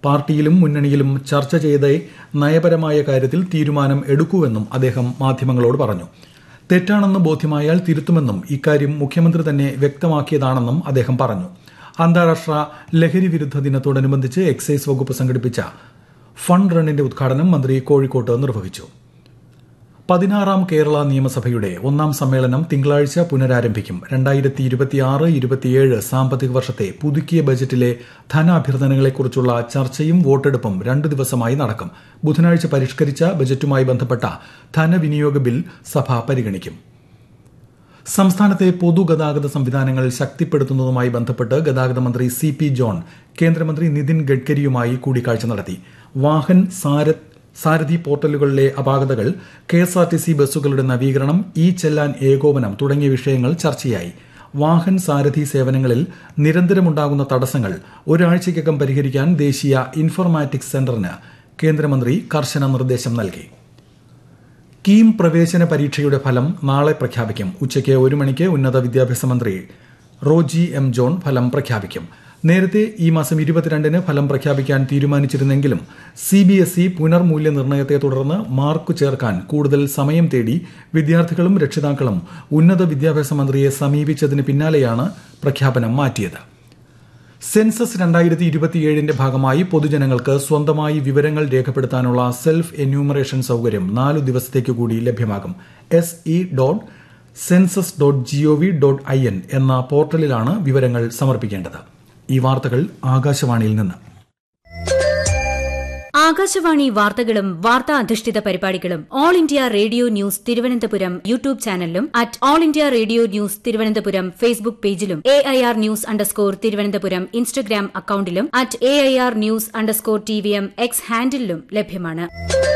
പാർട്ടിയിലും മുന്നണിയിലും ചർച്ച ചെയ്തേ നയപരമായ കാര്യത്തിൽ തീരുമാനം എടുക്കൂവെന്നും അദ്ദേഹം മാധ്യമങ്ങളോട് പറഞ്ഞു തെറ്റാണെന്ന് ബോധ്യമായാൽ തിരുത്തുമെന്നും ഇക്കാര്യം മുഖ്യമന്ത്രി തന്നെ വ്യക്തമാക്കിയതാണെന്നും അദ്ദേഹം പറഞ്ഞു അന്താരാഷ്ട്ര ലഹരി വിരുദ്ധ ദിനത്തോടനുബന്ധിച്ച് എക്സൈസ് വകുപ്പ് സംഘടിപ്പിച്ച ഫണ്ട് റണ്ണിന്റെ ഉദ്ഘാടനം മന്ത്രി കോഴിക്കോട്ട് നിർവഹിച്ചു പതിനാറാം കേരള നിയമസഭയുടെ ഒന്നാം സമ്മേളനം തിങ്കളാഴ്ച പുനരാരംഭിക്കും രണ്ടായിരത്തി ഇരുപത്തിയാറ് ഇരുപത്തിയേഴ് സാമ്പത്തിക വർഷത്തെ പുതുക്കിയ ബജറ്റിലെ ധനാഭ്യർത്ഥനകളെക്കുറിച്ചുള്ള ചർച്ചയും വോട്ടെടുപ്പും രണ്ടു ദിവസമായി നടക്കും ബുധനാഴ്ച പരിഷ്കരിച്ച ബജറ്റുമായി ബന്ധപ്പെട്ട ധനവിനിയോഗ ബിൽ സഭ പരിഗണിക്കും സംസ്ഥാനത്തെ പൊതുഗതാഗത സംവിധാനങ്ങൾ ശക്തിപ്പെടുത്തുന്നതുമായി ബന്ധപ്പെട്ട് ഗതാഗത മന്ത്രി സി പി ജോൺ കേന്ദ്രമന്ത്രി നിതിൻ ഗഡ്കരിയുമായി കൂടിക്കാഴ്ച നടത്തി വാഹൻ സാരഥ് സാരഥി പോർട്ടലുകളിലെ അപാകതകൾ K S R T C ബസ്സുകളുടെ നവീകരണം ഇ ചെല്ലാൻ ഏകോപനം തുടങ്ങിയ വിഷയങ്ങൾ ചർച്ചയായി വാഹൻ സാരഥി സേവനങ്ങളിൽ നിരന്തരമുണ്ടാകുന്ന തടസ്സങ്ങൾ ഒരാഴ്ചയ്ക്കകം പരിഹരിക്കാൻ ദേശീയ ഇൻഫർമാറ്റിക്സ് സെന്ററിന് കേന്ദ്രമന്ത്രി കർശന നിർദ്ദേശം നൽകി കീം പ്രവേശന പരീക്ഷയുടെ ഫലം നാളെ പ്രഖ്യാപിക്കും ഉച്ചയ്ക്ക് ഒരു മണിക്ക് ഉന്നത വിദ്യാഭ്യാസ മന്ത്രി റോജി എം ജോൺ ഫലം പ്രഖ്യാപിക്കും നേരത്തെ ഈ മാസം ഇരുപത്തിരണ്ടിന് ഫലം പ്രഖ്യാപിക്കാൻ തീരുമാനിച്ചിരുന്നെങ്കിലും സി ബി എസ് ഇ പുനർമൂല്യനിർണ്ണയത്തെ തുടർന്ന് മാർക്ക് ചേർക്കാൻ കൂടുതൽ സമയം തേടി വിദ്യാർത്ഥികളും രക്ഷിതാക്കളും ഉന്നത വിദ്യാഭ്യാസ മന്ത്രിയെ സമീപിച്ചതിന് പിന്നാലെയാണ് പ്രഖ്യാപനം മാറ്റിയത് സെൻസസ് രണ്ടായിരത്തി ഇരുപത്തിയേഴിന്റെ ഭാഗമായി പൊതുജനങ്ങൾക്ക് സ്വന്തമായി വിവരങ്ങൾ രേഖപ്പെടുത്താനുള്ള സെൽഫ് എന്യൂമറേഷൻ സൌകര്യം നാലു ദിവസത്തേക്ക് കൂടി ലഭ്യമാകും S E dot census dot G O V dot I N എന്ന പോർട്ടലിലാണ് വിവരങ്ങൾ സമർപ്പിക്കേണ്ടത് ഈ വാർത്തകൾ ആകാശവാണിയിൽ നിന്ന് ആകാശവാണി വാർത്തകളും വാർത്താ അധിഷ്ഠിത പരിപാടികളും All India Radio News Thiruvananthapuram YouTube ചാനലിലും at All India Radio News Thiruvananthapuram Facebook പേജിലും A I R news underscore Thiruvananthapuram Instagram അക്കൌണ്ടിലും at A I R news underscore T V M X ഹാൻഡിലും ലഭ്യമാണ്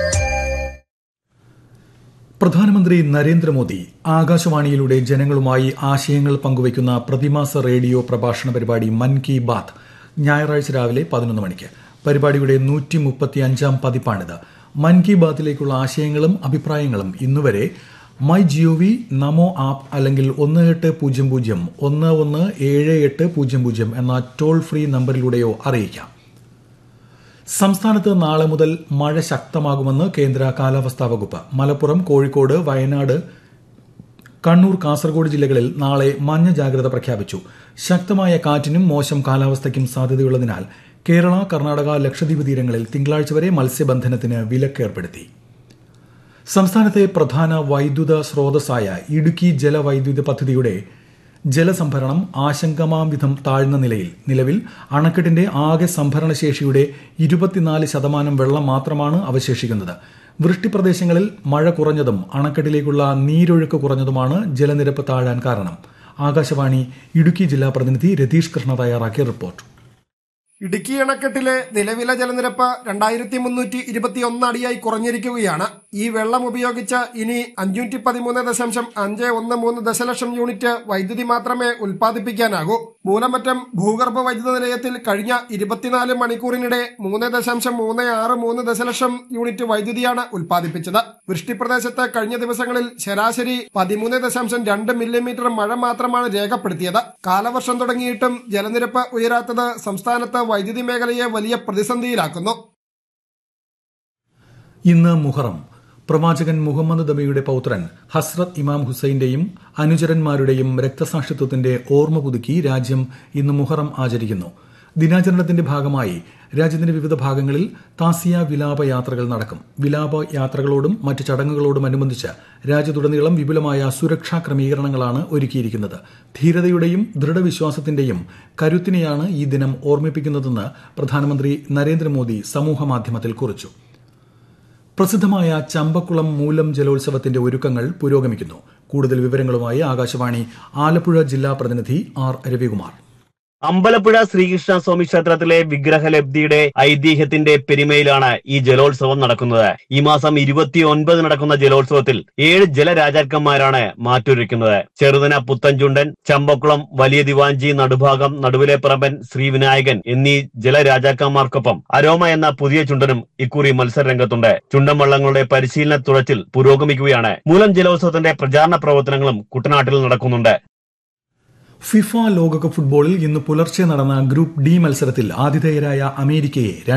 പ്രധാനമന്ത്രി നരേന്ദ്രമോദി ആകാശവാണിയിലൂടെ ജനങ്ങളുമായി ആശയങ്ങൾ പങ്കുവയ്ക്കുന്ന പ്രതിമാസ റേഡിയോ പ്രഭാഷണ പരിപാടി മൻ കി ബാത്ത് ഞായറാഴ്ച രാവിലെ പതിനൊന്ന് മണിക്ക് പരിപാടിയുടെ നൂറ്റി മുപ്പത്തിയഞ്ചാം പതിപ്പാണിത് മൻ കി ബാത്തിലേക്കുള്ള ആശയങ്ങളും അഭിപ്രായങ്ങളും ഇന്നുവരെ മൈ ജിഒവി നമോ ആപ്പ് അല്ലെങ്കിൽ ഒന്ന് എട്ട് പൂജ്യം പൂജ്യം ഒന്ന് ഒന്ന് ഏഴ് എട്ട് പൂജ്യം പൂജ്യം എന്ന ടോൾ ഫ്രീ നമ്പറിലൂടെയോ അറിയിക്കാം സംസ്ഥാനത്ത് നാളെ മുതൽ മഴ ശക്തമാകുമെന്ന് കേന്ദ്ര കാലാവസ്ഥാ വകുപ്പ് മലപ്പുറം കോഴിക്കോട് വയനാട് കണ്ണൂർ കാസർഗോഡ് ജില്ലകളിൽ നാളെ മഞ്ഞ ജാഗ്രത പ്രഖ്യാപിച്ചു ശക്തമായ കാറ്റിനും മോശം കാലാവസ്ഥയ്ക്കും സാധ്യതയുള്ളതിനാൽ കേരള കർണാടക ലക്ഷദ്വീപ് തീരങ്ങളിൽ തിങ്കളാഴ്ച വരെ മത്സ്യബന്ധനത്തിന് വിലക്കേർപ്പെടുത്തി സംസ്ഥാനത്തെ പ്രധാന വൈദ്യുത സ്രോതസ്സായ ഇടുക്കി ജലവൈദ്യുത പദ്ധതിയുടെ ജലസംഭരണം ആശങ്കമാം വിധം താഴ്ന്ന നിലയിൽ നിലവിൽ അണക്കെട്ടിന്റെ ആകെ സംഭരണശേഷിയുടെ ഇരുപത്തിനാല് ശതമാനം വെള്ളം മാത്രമാണ് അവശേഷിക്കുന്നത് വൃഷ്ടിപ്രദേശങ്ങളിൽ മഴ കുറഞ്ഞതും അണക്കെട്ടിലേക്കുള്ള നീരൊഴുക്ക് കുറഞ്ഞതുമാണ് ജലനിരപ്പ് താഴാൻ കാരണം ആകാശവാണി ഇടുക്കി ജില്ലാ പ്രതിനിധി രതീഷ് കൃഷ്ണ തയ്യാറാക്കിയ റിപ്പോർട്ട് ഇടുക്കി അണക്കെട്ടിലെ നിലവിലെ ജലനിരപ്പ് രണ്ടായിരത്തി മുന്നൂറ്റി ഇരുപത്തിയൊന്ന് അടിയായി കുറഞ്ഞിരിക്കുകയാണ് ഈ വെള്ളം ഉപയോഗിച്ച് ഇനി അഞ്ഞൂറ്റി പതിമൂന്ന് ദശാംശം അഞ്ച് ഒന്ന് മൂന്ന് ദശലക്ഷം യൂണിറ്റ് വൈദ്യുതി മാത്രമേ ഉൽപ്പാദിപ്പിക്കാനാകൂ മൂലമറ്റം ഭൂഗർഭ വൈദ്യുത നിലയത്തിൽ കഴിഞ്ഞ ഇരുപത്തിനാല് മണിക്കൂറിനിടെ മൂന്ന് ദശാംശം മൂന്ന് ആറ് മൂന്ന് ദശലക്ഷം യൂണിറ്റ് വൈദ്യുതിയാണ് ഉൽപ്പാദിപ്പിച്ചത് വൃഷ്ടിപ്രദേശത്ത് കഴിഞ്ഞ ദിവസങ്ങളിൽ ശരാശരി പതിമൂന്ന് ദശാംശം രണ്ട് മില്ലിമീറ്റർ മഴ മാത്രമാണ് രേഖപ്പെടുത്തിയത് കാലവർഷം തുടങ്ങിയിട്ടും ജലനിരപ്പ് ഉയരാത്തത് സംസ്ഥാനത്ത് വൈദ്യുതി മേഖലയെ വലിയ പ്രതിസന്ധിയിലാക്കുന്നു ഇന്ന് മുഹറം പ്രവാചകൻ മുഹമ്മദ് നബിയുടെ പൌത്രൻ ഹസ്രത്ത് ഇമാം ഹുസൈന്റെയും അനുചരന്മാരുടെയും രക്തസാക്ഷിത്വത്തിന്റെ ഓർമ്മ പുതുക്കി രാജ്യം ഇന്ന് മുഹറം ആചരിക്കുന്നു ദിനാചരണത്തിന്റെ ഭാഗമായി രാജ്യത്തിന്റെ വിവിധ ഭാഗങ്ങളിൽ താസിയ വിലാപ യാത്രകൾ നടക്കും വിലാപ യാത്രകളോടും മറ്റ് ചടങ്ങുകളോടും അനുബന്ധിച്ച് രാജ്യത്തുടനീളം വിപുലമായ സുരക്ഷാ ക്രമീകരണങ്ങളാണ് ഒരുക്കിയിരിക്കുന്നത് ധീരതയുടെയും ദൃഢവിശ്വാസത്തിന്റെയും കരുത്തിനെയാണ് ഈ ദിനം ഓർമ്മിപ്പിക്കുന്നതെന്ന് പ്രധാനമന്ത്രി നരേന്ദ്രമോദി സമൂഹമാധ്യമത്തിൽ കുറിച്ചു പ്രസിദ്ധമായ ചമ്പക്കുളം മൂലം ജലോത്സവത്തിന്റെ ഒരുക്കങ്ങൾ പുരോഗമിക്കുന്നു കൂടുതൽ വിവരങ്ങളുമായി ആകാശവാണി ആലപ്പുഴ ജില്ലാ പ്രതിനിധി ആർ രവികുമാർ അമ്പലപ്പുഴ ശ്രീകൃഷ്ണ സ്വാമി ക്ഷേത്രത്തിലെ വിഗ്രഹലബ്ധിയുടെ ഐതിഹ്യത്തിന്റെ പെരുമയിലാണ് ഈ ജലോത്സവം നടക്കുന്നത് ഈ മാസം ഇരുപത്തി ഒൻപത് നടക്കുന്ന ജലോത്സവത്തിൽ ഏഴ് ജലരാജാക്കന്മാരാണ് മാറ്റൊരുക്കുന്നത് ചെറുതന പുത്തൻചുണ്ടൻ ചമ്പക്കുളം വലിയ ദിവാഞ്ചി നടുഭാഗം നടുവിലെ പറമ്പൻ ശ്രീവിനായകൻ എന്നീ ജലരാജാക്കന്മാർക്കൊപ്പം അരോമ എന്ന പുതിയ ചുണ്ടനും ഇക്കുറി മത്സരരംഗത്തുണ്ട് ചുണ്ടൻ വള്ളങ്ങളുടെ പരിശീലന തുഴച്ചിൽ പുരോഗമിക്കുകയാണ് മൂലം ജലോത്സവത്തിന്റെ പ്രചാരണ പ്രവർത്തനങ്ങളും കുട്ടനാട്ടിൽ നടക്കുന്നുണ്ട് ഫിഫ ലോകകപ്പ് ഫുട്ബോളിൽ ഇന്ന് പുലർച്ചെ നടന്ന ഗ്രൂപ്പ് ഡി മത്സരത്തിൽ ആതിഥേയരായ അമേരിക്കയെ